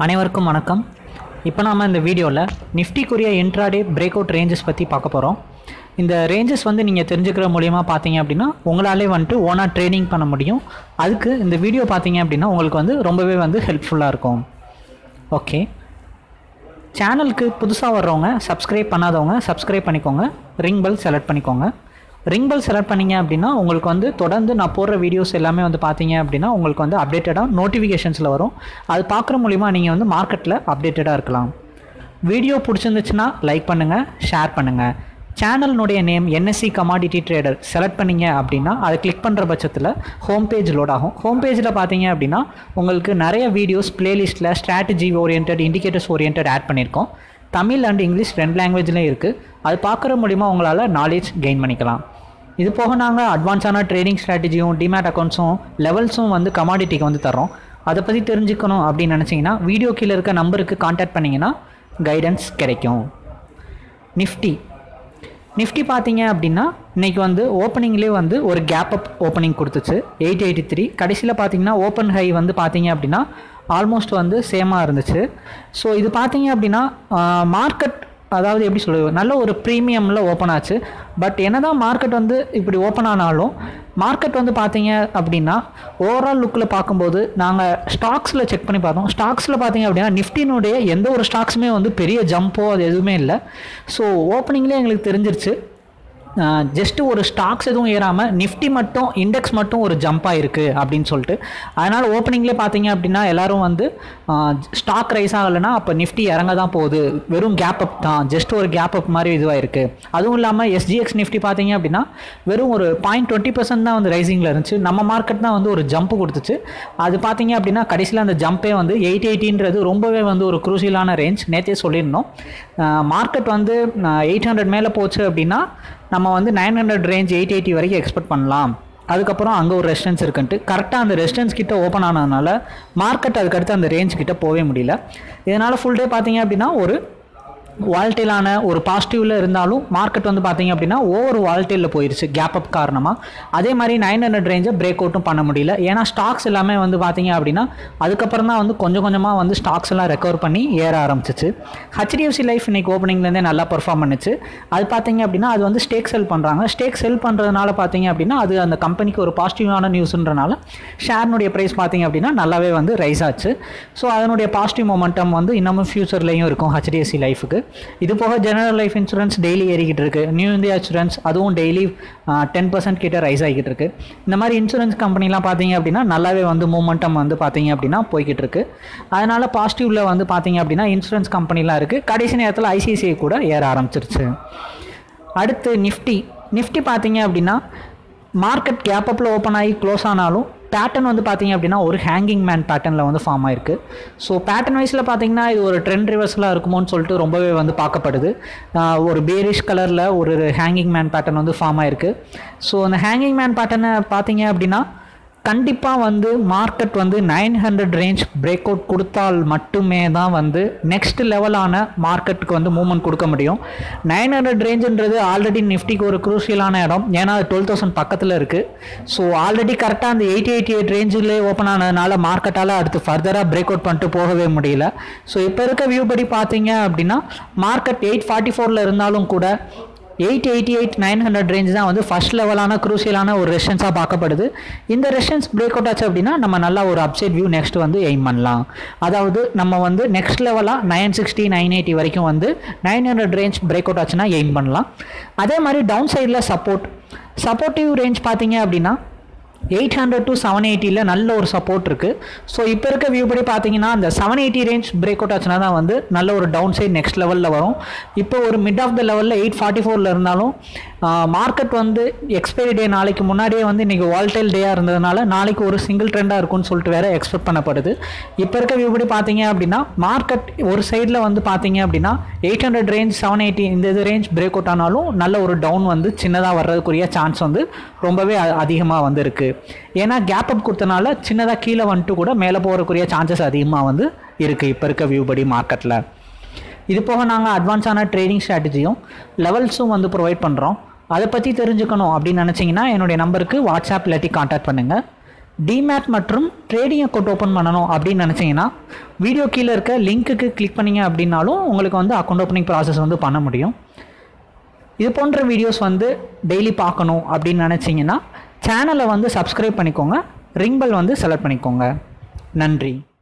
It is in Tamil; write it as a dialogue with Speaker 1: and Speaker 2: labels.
Speaker 1: அனைவருக்கும் வணக்கம் இப்போ நாம் இந்த வீடியோவில் நிஃப்டிக்குரிய இன்ட்ராடே பிரேக் அவுட் ரேஞ்சஸ் பற்றி பார்க்க போகிறோம் இந்த ரேஞ்சஸ் வந்து நீங்கள் தெரிஞ்சுக்கிற மூலியமா பார்த்தீங்க அப்படின்னா உங்களாலே வந்துட்டு ஓனாக ட்ரேடிங் பண்ண முடியும் அதுக்கு இந்த வீடியோ பார்த்தீங்க அப்படின்னா உங்களுக்கு வந்து ரொம்பவே வந்து ஹெல்ப்ஃபுல்லாக இருக்கும் ஓகே சேனலுக்கு புதுசாக வர்றவங்க சப்ஸ்கிரைப் பண்ணாதவங்க சப்ஸ்கிரைப் பண்ணிக்கோங்க ரிங் பெல் செலக்ட் பண்ணிக்கோங்க ரிங் பெல் செலக்ட் பண்ணீங்க அப்படின்னா உங்களுக்கு வந்து தொடர்ந்து நான் போடுற வீடியோஸ் எல்லாமே வந்து பார்த்தீங்க அப்படின்னா உங்களுக்கு வந்து அப்டேட்டடாக நோட்டிஃபிகேஷன்ஸில் வரும் அது பார்க்குற மூலிமா நீங்கள் வந்து மார்க்கெட்டில் அப்டேட்டடாக இருக்கலாம் வீடியோ பிடிச்சிருந்துச்சுன்னா லைக் பண்ணுங்கள் ஷேர் பண்ணுங்கள் சேனலினுடைய name NSE commodity trader select பண்ணீங்க அப்படின்னா அதை கிளிக் பண்ணுற பட்சத்தில் ஹோம் பேஜ் லோட் ஆகும் ஹோம் பேஜில் பார்த்தீங்க அப்படின்னா உங்களுக்கு நிறைய வீடியோஸ் பிளேலிஸ்ட்டில் strategy orient indicators orient add பண்ணியிருக்கோம் தமிழ் அண்ட் இங்கிலீஷ் ரெண்டு லாங்குவேஜ்லேயும் இருக்குது அது பார்க்குற மூலிமா உங்களால் நாலேஜ் கெயின் பண்ணிக்கலாம் இது போக நாங்கள் அட்வான்ஸான ட்ரேடிங் ஸ்ட்ராட்டஜியும் டிமேட் அக்கௌண்ட்ஸும் லெவல்ஸும் வந்து கமாடிட்டிக்கு வந்து தர்றோம் அதை பற்றி தெரிஞ்சுக்கணும் அப்படின்னு நினச்சிங்கன்னா வீடியோ கீழே இருக்க நம்பருக்கு காண்டாக்ட் பண்ணிங்கன்னா கைடன்ஸ் கிடைக்கும் நிஃப்டி நிஃப்டி பார்த்தீங்க அப்படின்னா இன்றைக்கி வந்து ஓப்பனிங்லேயே வந்து ஒரு கேப் அப் ஓப்பனிங் கொடுத்துச்சு எயிட் எயிட்டி த்ரீ கடைசியில் பார்த்தீங்கன்னா ஓப்பன் ஹை வந்து பார்த்தீங்க அப்படின்னா ஆல்மோஸ்ட் வந்து சேமாக இருந்துச்சு ஸோ இது பார்த்தீங்க அப்படின்னா மார்க்கெட் அதாவது எப்படி சொல்லுவது நல்ல ஒரு ப்ரீமியமில் ஓப்பன் ஆச்சு பட் என்னதான் மார்க்கெட் வந்து இப்படி ஓப்பன் ஆனாலும் மார்க்கெட் வந்து பார்த்தீங்க அப்படின்னா ஓவரால் லுக்கில் பார்க்கும்போது நாங்கள் ஸ்டாக்ஸில் செக் பண்ணி பார்த்தோம் ஸ்டாக்ஸில் பார்த்தீங்க அப்படின்னா நிஃப்டினுடைய எந்த ஒரு ஸ்டாக்ஸுமே வந்து பெரிய ஜம்போ அது எதுவுமே இல்லை ஸோ ஓப்பனிங்லேயே எங்களுக்கு தெரிஞ்சிருச்சு ஜஸ்ட்டு ஒரு ஸ்டாக்ஸ் எதுவும் ஏறாமல் நிஃப்டி மட்டும் இண்டெக்ஸ் மட்டும் ஒரு ஜம்ப் ஆகிருக்கு அப்படின்னு சொல்லிட்டு அதனால் ஓப்பனிங்லேயே பார்த்தீங்க அப்படின்னா எல்லாரும் வந்து ஸ்டாக் ரைஸ் ஆகலைன்னா அப்போ நிஃப்டி இறங்க தான் போகுது வெறும் கேப் அப் தான் ஜஸ்ட் ஒரு கேப் அப் மாதிரி இதுவாக இருக்குது அதுவும் இல்லாமல் எஸ்ஜிஎக்ஸ் நிஃப்டி பார்த்தீங்க அப்படின்னா வெறும் ஒரு பாயிண்ட் டுவெண்ட்டி பர்சன்ட் தான் வந்து ரைசிங்கில் இருந்துச்சு நம்ம மார்க்கெட் தான் வந்து ஒரு ஜம்ப் கொடுத்துச்சு அது பார்த்தீங்க அப்படின்னா கடைசியில் அந்த ஜம்பே வந்து எயிட் எயிட்டின்றது ரொம்பவே வந்து ஒரு குரூசியலான ரேஞ்ச் நேற்றே சொல்லியிருந்தோம் மார்க்கெட் வந்து எயிட் ஹண்ட்ரட் மேலே போச்சு அப்படின்னா நம்ம வந்து nine hundred range eight eighty வரைக்கும் எக்ஸ்பெக்ட் பண்ணலாம் அதுக்கப்புறம் அங்கே ஒரு ரெஸ்டன்ஸ் இருக்குன்ட்டு கரெக்டாக அந்த ரெஸ்டன்ஸ் கிட்ட ஓப்பன் ஆனதுனால மார்க்கெட் அதுக்கடுத்து அந்த ரேஞ்ச் கிட்ட போகவே முடியல இதனால் ஃபுல் டே பார்த்தீங்க அப்படின்னா ஒரு வால்டேலான ஒரு பாசிட்டிவில் இருந்தாலும் மார்க்கெட் வந்து பார்த்தீங்க அப்படின்னா ஓவர் வால்டேலில் போயிருச்சு கேப் அப் காரணமாக அதே மாதிரி நைன் ஹண்ட்ரட் ரேஞ்சை பிரேக் அவுட்டும் பண்ண முடியல ஏன்னா ஸ்டாக்ஸ் எல்லாமே வந்து பார்த்தீங்க அப்படின்னா அதுக்கப்புறம் தான் வந்து கொஞ்சம் கொஞ்சமாக வந்து ஸ்டாக்ஸ் எல்லாம் ரெக்கவர் பண்ணி ஏற ஆரம்பிச்சிச்சு ஹெச்டிஎஃப்சி லைஃப் இன்னைக்கு ஓப்பனிங்லேருந்தே நல்லா பர்ஃபார்ம் பண்ணுச்சு அது பார்த்தீங்க அப்படின்னா அது வந்து ஸ்டேக் செல் பண்ணுறாங்க ஸ்டேக் செல் பண்ணுறதுனால பார்த்தீங்க அப்படின்னா அது அந்த கம்பெனிக்கு ஒரு பாசிட்டிவான நியூஸ்ன்றனால ஷேர்னுடைய ப்ரைஸ் பார்த்தீங்க அப்படின்னா நல்லாவே வந்து ரைஸ் ஆச்சு ஸோ அதனுடைய பாசிட்டிவ் மொமெண்டம் வந்து இன்னமும் ஃபியூச்சர்லேயும் இருக்கும் ஹெச்டிஎஃப்சி லைஃபுக்கு இது போக ஜெனரல் லைஃப் இன்சூரன்ஸ் டெய்லி ஏறிக்கிட்டு இருக்கு நியூ இந்தியா இன்சூரன்ஸ் அதுவும் டெய்லி டென் பர்சன்ட் கிட்ட ரைஸ் ஆகிக்கிட்டு இருக்கு இந்த மாதிரி இன்சூரன்ஸ் கம்பெனிலாம் பார்த்தீங்க அப்படின்னா நல்லாவே வந்து மூமெண்டம் வந்து பார்த்தீங்க அப்படின்னா போய்கிட்டு இருக்கு அதனால பாசிட்டிவ்ல வந்து பார்த்தீங்க அப்படின்னா இன்சூரன்ஸ் கம்பெனிலாம் இருக்கு கடைசி நேரத்தில் ஐசிஐசிஐ கூட ஏற ஆரம்பிச்சிருச்சு அடுத்து நிஃப்டி நிஃப்டி பார்த்தீங்க அப்படின்னா மார்க்கெட் கேப் அப்பில் ஓப்பன் ஆகி க்ளோஸ் ஆனாலும் பேட்டர்ன் வந்து பார்த்தீங்க அப்படின்னா ஒரு ஹேங்கிங் மேன் பேட்டர்னில் வந்து ஃபார்ம் ஆயிருக்கு ஸோ பேட்டர்ன் வைஸில் பார்த்தீங்கன்னா இது ஒரு ட்ரெண்ட் ரிவர்ஸலாக இருக்குமோன்னு சொல்லிட்டு ரொம்பவே வந்து பார்க்கப்படுது ஒரு பேரிஷ் கலரில் ஒரு ஹேங்கிங் மேன் பேட்டர்ன் வந்து ஃபார்ம் ஆயிருக்கு ஸோ அந்த ஹேங்கிங் மேன் பேட்டர்னை பார்த்தீங்க அப்படின்னா கண்டிப்பாக வந்து மார்க்கெட் வந்து nine hundred range break out கொடுத்தால் மட்டுமே தான் வந்து நெக்ஸ்ட் லெவலான மார்க்கெட்டுக்கு வந்து மூவ்மெண்ட் கொடுக்க முடியும் நைன் ஹண்ட்ரட் ரேஞ்சுன்றது ஆல்ரெடி நிஃப்டிக்கு ஒரு குரூஷியலான இடம் ஏன்னா அது டுவெல் தௌசண்ட் பக்கத்தில் இருக்குது ஸோ ஆல்ரெடி கரெக்டாக அந்த எயிட்டி எயிட்டி எயிட் ரேஞ்சிலே ஓப்பன் ஆனதுனால மார்க்கெட்டால் அடுத்து ஃபர்தராக பிரேக் அவுட் பண்ணிட்டு போகவே முடியல ஸோ இப்போ இருக்க வியூ படி பார்த்தீங்க அப்படின்னா மார்க்கெட் எயிட் ஃபார்ட்டி ஃபோரில் இருந்தாலும் கூட eight eighty eight nine hundred range தான் வந்து ஃபர்ஸ்ட் லெவலான குரூசியலான ஒரு ரெஷன்ஸாக பார்க்கப்படுது இந்த ரெஷன்ஸ் பிரேக் அவுட் ஆச்சு அப்படின்னா நம்ம நல்லா ஒரு அப்சைட் வியூ நெக்ஸ்ட் வந்து எய்ம் பண்ணலாம் அதாவது நம்ம வந்து நெக்ஸ்ட் லெவலாக நைன் சிக்ஸ்டி நைன் எயிட்டி வரைக்கும் வந்து nine hundred range break out ஆச்சுன்னா எய்ம் பண்ணலாம் அதே மாதிரி டவுன் சைடில் சப்போர்ட் சப்போர்ட்டிவ் ரேஞ்ச் பார்த்தீங்க அப்படின்னா எயிட் ஹண்ட்ரட் டு செவன் எயிட்டியில் நல்ல ஒரு சப்போர்ட் இருக்குது ஸோ இப்போ இருக்க வியூ படி பார்த்தீங்கன்னா அந்த seven eighty range break out ஆச்சுன்னா தான் வந்து நல்ல ஒரு டவுன் சைட் நெக்ஸ்ட் லெவலில் வரும் இப்போ ஒரு மிட் ஆஃப் த லெவலில் எயிட் ஃபார்ட்டி ஃபோரில் இருந்தாலும் மார்க்கெட் வந்து எக்ஸ்பைரி டே நாளைக்கு முன்னாடியே வந்து இன்றைக்கி வால்டைல் டேயாக இருந்ததுனால நாளைக்கு ஒரு சிங்கிள் ட்ரெண்டாக இருக்கும்னு சொல்லிட்டு வேறு எக்ஸ்பெக்ட் பண்ணப்படுது இப்போ இருக்க வியூ படி பார்த்தீங்க அப்படின்னா மார்க்கெட் ஒரு சைடில் வந்து பார்த்தீங்க அப்படின்னா eight hundred range seven eighty இந்த இது ரேஞ்ச் பிரேக் அவுட் ஆனாலும் நல்ல ஒரு டவுன் வந்து சின்னதாக வர்றதுக்குரிய சான்ஸ் வந்து ரொம்பவே அதிகமாக வந்து இருக்குது ஏன்னா கேப் அப் கொடுத்தனால சின்னதாக கீழே வந்துட்டு கூட மேலே போகிறக்குரிய சான்சஸ் அதிகமாக வந்து இருக்குது இப்போ இருக்க வியூ படி மார்க்கெட்டில் இது போக நாங்கள் அட்வான்ஸான ட்ரேடிங் ஸ்ட்ராட்டஜியும் லெவல்ஸும் வந்து ப்ரொவைட் பண்ணுறோம் அதை பற்றி தெரிஞ்சுக்கணும் அப்படின்னு நினச்சிங்கன்னா என்னுடைய நம்பருக்கு வாட்ஸ்அப் இல்லாட்டி காண்டாக்ட் பண்ணுங்கள் டிமேட் மற்றும் ட்ரேடிங் அக்கௌண்ட் ஓப்பன் பண்ணணும் அப்படின்னு நினச்சிங்கன்னா வீடியோ கீழே இருக்க லிங்க்குக்கு கிளிக் பண்ணீங்க அப்படின்னாலும் உங்களுக்கு வந்து அக்கௌண்ட் ஓப்பனிங் ப்ராசஸ் வந்து பண்ண முடியும் இது போன்ற வீடியோஸ் வந்து டெய்லி பார்க்கணும் அப்படின்னு நினச்சிங்கன்னா சேனலை வந்து சப்ஸ்கிரைப் பண்ணிக்கோங்க ரிங் பெல் வந்து செலக்ட் பண்ணிக்கோங்க நன்றி